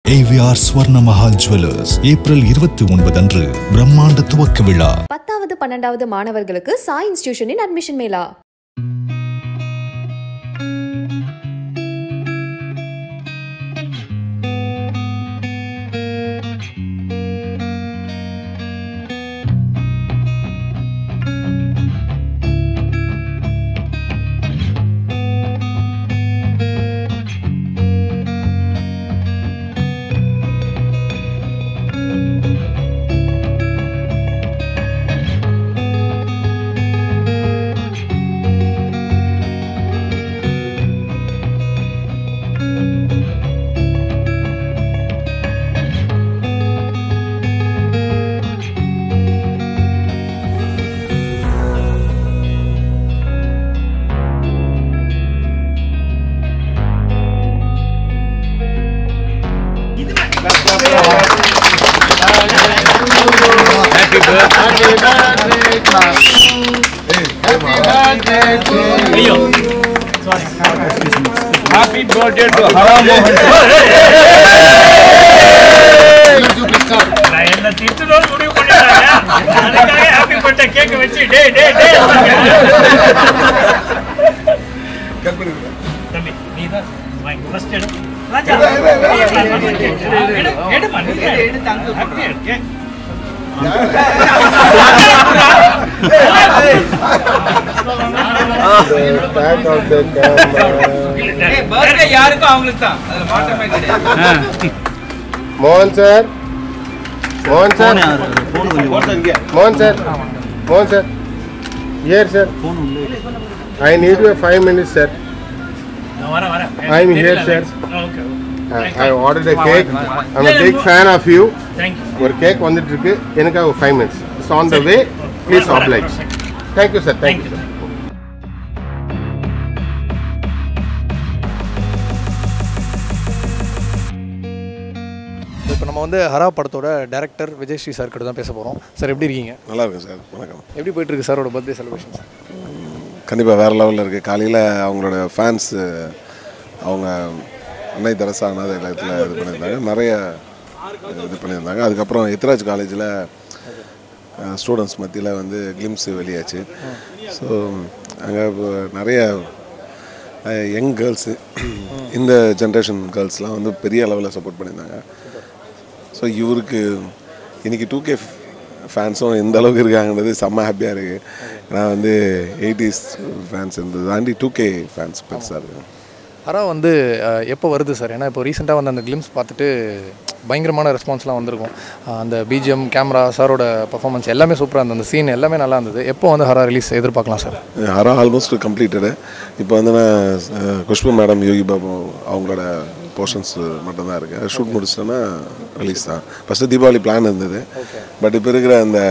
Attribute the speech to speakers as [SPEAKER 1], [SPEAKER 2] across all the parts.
[SPEAKER 1] AVR Swarna Mahal jewellers April இருபத்தி ஒன்பது அன்று பிரம்மாண்ட துவக்க விழா
[SPEAKER 2] பத்தாவது பன்னெண்டாவது மாணவர்களுக்கு சாய் இன்ஸ்டிடியூஷனின் admission mela
[SPEAKER 3] Happy birthday to Hara Mohan. நான் என்ன திட்டுறோம் முடிவு பண்ணிட்டாங்க அதுக்காக ஹாப்பி பர்த்டே கேக் வச்சு டே டே டே தம்பி நீ தான் வாங்கி ஃபர்ஸ்ட் எடு ராஜா எடு எடுமா நீ எடு ஹாப்பி கேக்
[SPEAKER 4] பர்த்டே யாருக்கும் அவங்களுக்கு தான் அதுல மாற்றமே கிடையாது
[SPEAKER 5] மோகன் சார் மோகன் சார் மோகன் சார் மோகன் sir year sir I need you five minutes sir
[SPEAKER 3] நான் வரேன் வரேன்
[SPEAKER 5] I'm here, sir.
[SPEAKER 3] Okay
[SPEAKER 5] I order a cake I'm a big fan of you
[SPEAKER 3] thank you
[SPEAKER 5] ஒரு கேக் வந்துட்டு இருக்கு எனக்காக five minutes it's on the way please ஆப்லைட் thank you sir
[SPEAKER 3] thank
[SPEAKER 5] thank you
[SPEAKER 3] you
[SPEAKER 5] sir
[SPEAKER 6] இப்போ நம்ம வந்து ஹரா படத்தோட டேரக்டர் விஜய் ஸ்ரீ சார் கிட்ட தான் பேச போகிறோம் சார் எப்படி இருக்கீங்க
[SPEAKER 7] நல்லா இருக்கு சார் வணக்கம்
[SPEAKER 6] எப்படி போயிட்டு இருக்கு சாரோட பர்த்டே செலிப்ரேஷன் சார்
[SPEAKER 7] கண்டிப்பாக வேறு லெவலில் இருக்குது காலையில் அவங்களோட ஃபேன்ஸு அவங்க அன்னை தெரசா அனாதை இல்லத்தில் இது பண்ணியிருந்தாங்க நிறைய இது பண்ணியிருந்தாங்க அதுக்கப்புறம் எத்ராஜ் காலேஜில் ஸ்டூடெண்ட்ஸ் மத்தியில் வந்து கிளிம்ஸ் வெளியாச்சு ஸோ அங்கே நிறைய யங் கேர்ள்ஸு இந்த ஜென்ரேஷன் கேர்ள்ஸ்லாம் வந்து பெரிய அளவில் சப்போர்ட் பண்ணியிருந்தாங்க ஸோ இவருக்கு இன்னைக்கு டூ கே ஃபேன்ஸும் எந்த அளவுக்கு இருக்காங்கன்றது செம்ம ஹாப்பியாக இருக்குது நான் வந்து எயிட்டிஸ் ஃபேன்ஸ் இருந்தது தாண்டி டூ கே ஃபேன்ஸ் பெருசாக இருக்கு
[SPEAKER 6] ஹரா வந்து அஹ், எப்போ வருது சார் ஏன்னா இப்போ ரீசெண்டாக வந்து அந்த கிளிம்ஸ் பார்த்துட்டு பயங்கரமான ரெஸ்பான்ஸ்லாம் வந்திருக்கும் அஹ், அந்த பிஜிஎம் கேமரா சாரோட பர்ஃபார்மன்ஸ் எல்லாமே சூப்பராக இருந்தது அந்த சீன் எல்லாமே நல்லா இருந்தது எப்போ வந்து ஹரா ரிலீஸ் எதிர்பார்க்கலாம் சார்
[SPEAKER 7] ஹரா ஆல்மோஸ்ட் கம்ப்ளீட்டடு இப்போ வந்து நான் அஹ், குஷ்பு மேடம் யோகி பாபு அவங்களோட போர்ஷன்ஸ் மட்டும்தான் இருக்குது ஷூட் முடிச்சிட்டேன்னா ரிலீஸ் தான் ஃபஸ்ட்டு தீபாவளி பிளான் இருந்தது பட் இப்போ இருக்கிற அந்த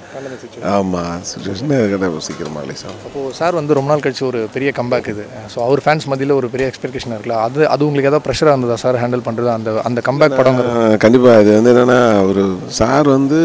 [SPEAKER 7] ஆமாம் சுச்சுவேஷன் சீக்கிரமாக ரிலீஸ் ஆகும்
[SPEAKER 6] அப்போது சார் வந்து ரொம்ப நாள் கழிச்சு ஒரு பெரிய கம்பேக் இது ஸோ அவர் ஃபேன்ஸ் மத்தியில் ஒரு பெரிய எக்ஸ்பெக்டேஷன் இருக்குல்ல அது அது உங்களுக்கு ஏதாவது ப்ரெஷராக இருந்ததா சார் ஹேண்டில் பண்ணுறது அந்த அந்த கம்பேக் படங்கிறது
[SPEAKER 7] கண்டிப்பாக இது வந்து என்னென்னா ஒரு சார் வந்து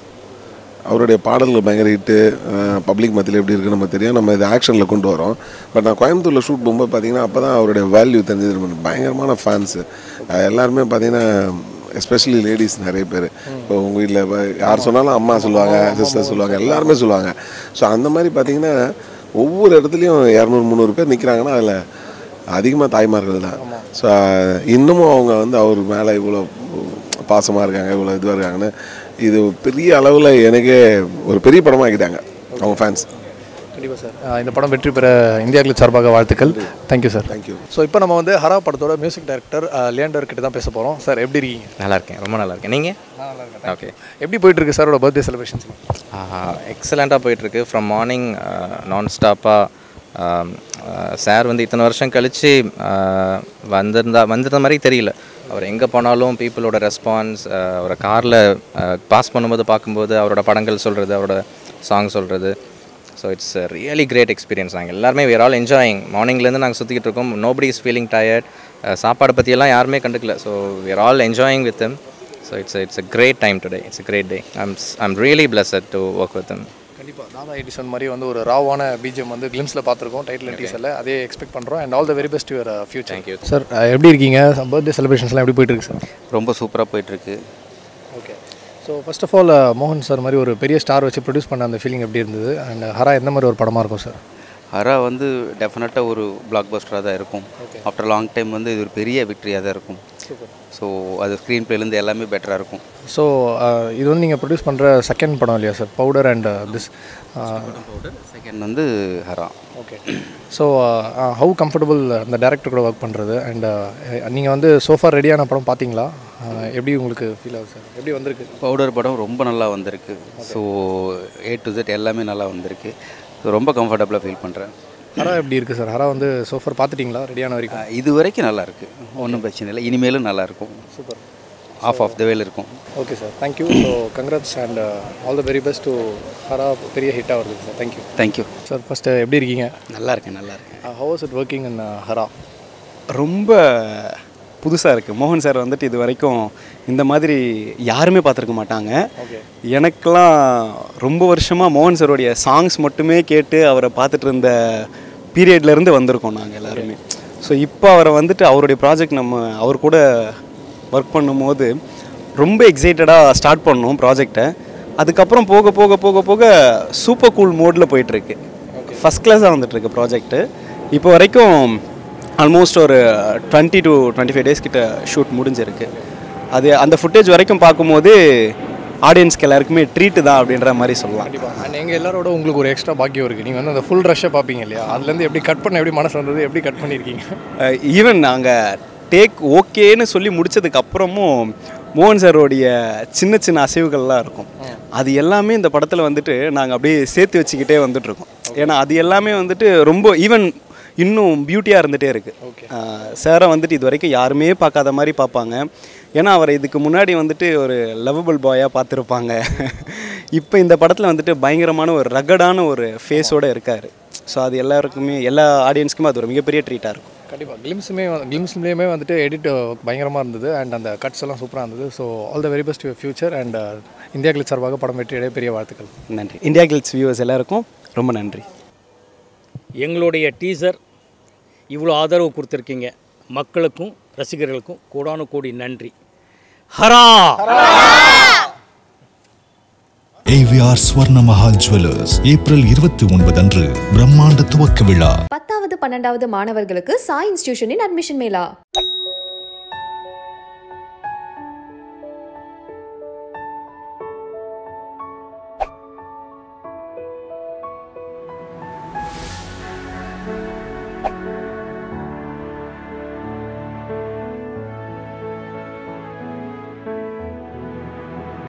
[SPEAKER 7] அவருடைய பாடல்கள் பயங்கர ஹிட்டு பப்ளிக் மத்தியில் எப்படி இருக்குன்னு நம்ம தெரியும் நம்ம இது ஆக்ஷனில் கொண்டு வரோம் பட் நான் கோயம்புத்தூரில் ஷூட் போகும்போது பார்த்தீங்கன்னா அப்போ தான் அவருடைய வேல்யூ தெரிஞ்சது நமக்கு. பயங்கரமான ஃபேன்ஸு எல்லாருமே பார்த்தீங்கன்னா எஸ்பெஷலி லேடிஸ் நிறைய பேர் இப்போ உங்கள் வீட்டில் யார் சொன்னாலும் அம்மா சொல்லுவாங்க சிஸ்டர் சொல்லுவாங்க எல்லாருமே சொல்லுவாங்க ஸோ அந்த மாதிரி பார்த்தீங்கன்னா ஒவ்வொரு இடத்துலையும் இரநூறு முந்நூறு பேர் நிற்கிறாங்கன்னா அதில் அதிகமாக தாய்மார்கள் தான் ஸோ இன்னமும் அவங்க வந்து அவர் மேலே இவ்வளோ பாசமாக இருக்காங்க இவ்வளோ இதுவாக இருக்காங்கன்னு இது பெரிய அளவில் எனக்கே ஒரு பெரிய படமாக ஆக்கிட்டாங்க அவங்க ஃபேன்ஸ்
[SPEAKER 6] கண்டிப்பாக சார் இந்த படம் வெற்றி பெற இந்தியா கிளிப் சார்பாக வாழ்த்துக்கள் தேங்க்யூ சார்
[SPEAKER 7] தேங்க்யூ
[SPEAKER 6] ஸோ இப்போ நம்ம வந்து ஹரா படத்தோட மியூசிக் டைரக்டர் லியாண்டர் கிட்ட தான் பேச போகிறோம் சார் எப்படி இருக்கீங்க
[SPEAKER 4] நல்லா இருக்கேன் ரொம்ப நல்லா இருக்கேன் நீங்க ஓகே
[SPEAKER 6] எப்படி போயிட்டு இருக்கு சாரோட பர்த்டே செலிப்ரேஷன்ஸ்
[SPEAKER 4] எக்ஸலண்ட்டாக போயிட்டுருக்கு ஃப்ரம் மார்னிங் நான் ஸ்டாப்பாக சார் வந்து இத்தனை வருஷம் கழித்து வந்திருந்தா வந்திருந்த மாதிரி தெரியல அவர் எங்கே போனாலும் பீப்புளோட ரெஸ்பான்ஸ் அவரை காரில் பாஸ் பண்ணும்போது பார்க்கும்போது அவரோட படங்கள் சொல்கிறது அவரோட சாங் சொல்கிறது so it's really great experience நாங்கள் எல்லாருமே வேர் ஆல் என்ஜாயிங் மார்னிங்லேருந்து நாங்கள் சுற்றிக்கிட்டு இருக்கோம் நோபடி இஸ் ஃபீலிங் டயர்ட் சாப்பாடை பற்றியெல்லாம் யாருமே கண்டுக்கல so we're all enjoying with them so it's it's a great time today it's a great day I'm I'm really blessed to work with them
[SPEAKER 6] கண்டிப்பாக தாதா Edison மாதிரி வந்து ஒரு ராவான பிஜிஎம் வந்து கிளிம்ஸில் பார்த்துருக்கோம் டைட்டில் டீசரில் அதே எக்ஸ்பெக்ட் பண்ணுறோம் and all the very best your future
[SPEAKER 4] Thank you.
[SPEAKER 6] Sir எப்படி இருக்கீங்க பர்த்டே செலிப்ரேஷன்ஸ்லாம் எப்படி போயிட்டு இருக்கு சார்
[SPEAKER 8] ரொம்ப சூப்பராக போயிட்டுருக்கு
[SPEAKER 6] okay so first of all மோகன் சார் மாதிரி ஒரு பெரிய ஸ்டார் வச்சு ப்ரொடியூஸ் பண்ண அந்த ஃபீலிங் எப்படி இருந்தது அண்ட் ஹரா எந்த மாதிரி ஒரு படமாக இருக்கும் சார்
[SPEAKER 8] ஹரா வந்து டெஃபினட்டாக ஒரு பிளாக் பஸ்டராக தான் இருக்கும் ஆஃப்டர் லாங் டைம் வந்து இது ஒரு பெரிய விக்ட்ரியாக தான் இருக்கும் ஸோ அது ஸ்க்ரீன் பிளேலேருந்து எல்லாமே பெட்டராக இருக்கும்
[SPEAKER 6] ஸோ இது வந்து நீங்கள் ப்ரொடியூஸ் பண்ணுற செகண்ட் படம் இல்லையா sir powder and this
[SPEAKER 8] second வந்து Hara
[SPEAKER 6] okay so how comfortable அந்த டேரக்டர் கூட ஒர்க் பண்ணுறது அண்ட் நீங்கள் வந்து சோஃபா ரெடியான படம் பார்த்தீங்களா Uh, எப்படி உங்களுக்கு ஃபீல் ஆகுது சார் எப்படி வந்திருக்கு
[SPEAKER 8] பவுடர் படம் ரொம்ப நல்லா வந்திருக்கு ஸோ ஏ டு Z எல்லாமே நல்லா வந்திருக்கு ஸோ ரொம்ப கம்ஃபர்டபுளாக ஃபீல் பண்ணுறேன்
[SPEAKER 6] ஹரா எப்படி இருக்குது சார் ஹரா வந்து சோஃபர் பார்த்துட்டிங்களா ரெடியான வரைக்கும்
[SPEAKER 8] இது வரைக்கும் நல்லா இருக்கு ஒன்றும் பிரச்சனை இல்லை இனிமேலும் நல்லா இருக்கும்
[SPEAKER 6] சூப்பர்
[SPEAKER 8] ஆஃப் ஆஃப் த வேல் இருக்கும்
[SPEAKER 6] okay sir thank you so congrats and all the very best to Hara பெரிய ஹிட்டாக வருது sir thank you
[SPEAKER 8] thank you
[SPEAKER 6] sir first எப்படி இருக்கீங்க
[SPEAKER 9] நல்லா இருக்கேன் நல்லா இருக்கேன்
[SPEAKER 6] how is it working in Hara
[SPEAKER 9] ரொம்ப புதுசாக இருக்குது மோகன் சார் வந்துட்டு இது வரைக்கும் இந்த மாதிரி யாருமே பார்த்துருக்க மாட்டாங்க
[SPEAKER 6] ஓகே
[SPEAKER 9] எனக்கெல்லாம் ரொம்ப வருஷமாக மோகன் சாரோடைய சாங்ஸ் மட்டுமே கேட்டு அவரை பார்த்துட்டு இருந்த பீரியட்லேருந்து வந்திருக்கோம் நாங்கள் எல்லாருமே ஸோ இப்போ அவரை வந்துட்டு அவருடைய ப்ராஜெக்ட் நம்ம அவர் கூட ஒர்க் பண்ணும்போது ரொம்ப எக்ஸைட்டடாக ஸ்டார்ட் பண்ணோம் ப்ராஜெக்டை அதுக்கப்புறம் போக போக போக போக சூப்பர் கூல் மோடில் போயிட்டுருக்கு ஃபஸ்ட் கிளாஸாக வந்துட்டுருக்கு ப்ராஜெக்ட்டு இப்போ வரைக்கும் ஆல்மோஸ்ட் ஒரு twenty to twenty five days கிட்ட ஷூட் முடிஞ்சிருக்கு அது அந்த ஃபுட்டேஜ் வரைக்கும் பார்க்கும்போது ஆடியன்ஸ்க்கு எல்லாருக்குமே ட்ரீட்டு தான் அப்படின்ற மாதிரி சொல்லலாம்
[SPEAKER 6] கண்டிப்பாக அண்ட் எங்கள் எல்லாரோட உங்களுக்கு ஒரு எக்ஸ்ட்ரா பாக்கியம் இருக்குது நீங்கள் வந்து அந்த ஃபுல் ரஷ்ஷை பார்ப்பீங்க இல்லையா அதுலேருந்து எப்படி கட் பண்ண எப்படி மனசு வந்தது எப்படி கட் பண்ணியிருக்கீங்க
[SPEAKER 9] ஈவன் நாங்கள் டேக் ஓகேன்னு சொல்லி முடிச்சதுக்கு அப்புறமும் மோகன் சாரோடைய சின்ன சின்ன அசைவுகள்லாம் இருக்கும் அது எல்லாமே இந்த படத்தில் வந்துட்டு நாங்கள் அப்படியே சேர்த்து வச்சுக்கிட்டே வந்துட்டு இருக்கோம் ஏன்னா அது எல்லாமே வந்துட்டு ரொம்ப ஈவன் இன்னும் பியூட்டியாக இருந்துகிட்டே இருக்குது சாரை வந்துட்டு இது வரைக்கும் யாருமே பார்க்காத மாதிரி பார்ப்பாங்க ஏன்னா அவரை இதுக்கு முன்னாடி வந்துட்டு ஒரு லவபிள் பாயாக பார்த்துருப்பாங்க இப்போ இந்த படத்தில் வந்துட்டு பயங்கரமான ஒரு ரகடான ஒரு ஃபேஸோடு இருக்கார் ஸோ அது எல்லாருக்குமே எல்லா ஆடியன்ஸ்க்குமே அது ஒரு மிகப்பெரிய ட்ரீட்டாக இருக்கும்
[SPEAKER 6] கண்டிப்பாக கிளிம்ஸுமே கிளிம்ஸ்லேயுமே வந்துட்டு எடிட் பயங்கரமாக இருந்தது அண்ட் அந்த கட்ஸ் எல்லாம் சூப்பராக இருந்தது so all the very best your future and India glitz சார்பாக படம் வெற்றியடைய பெரிய வாழ்த்துக்கள்
[SPEAKER 9] நன்றி இந்தியா கில்ஸ் வியூவர்ஸ் எல்லாருக்கும் ரொம்ப நன்றி
[SPEAKER 3] எங்களுடைய டீசர் இவ்வளோ ஆதரவு கொடுத்துருக்கீங்க மக்களுக்கும் ரசிகர்களுக்கும் கோடானு கோடி நன்றி ஹரா
[SPEAKER 1] ஏவிஆர் ஸ்வர்ண மஹால் ஜுவல்லர்ஸ் ஏப்ரல் இருபத்தி ஒன்பது அன்று பிரம்மாண்ட துவக்க விழா
[SPEAKER 2] பத்தாவது பன்னெண்டாவது மாணவர்களுக்கு சாய் இன்ஸ்டிடியூஷனின் அட்மிஷன் மேலா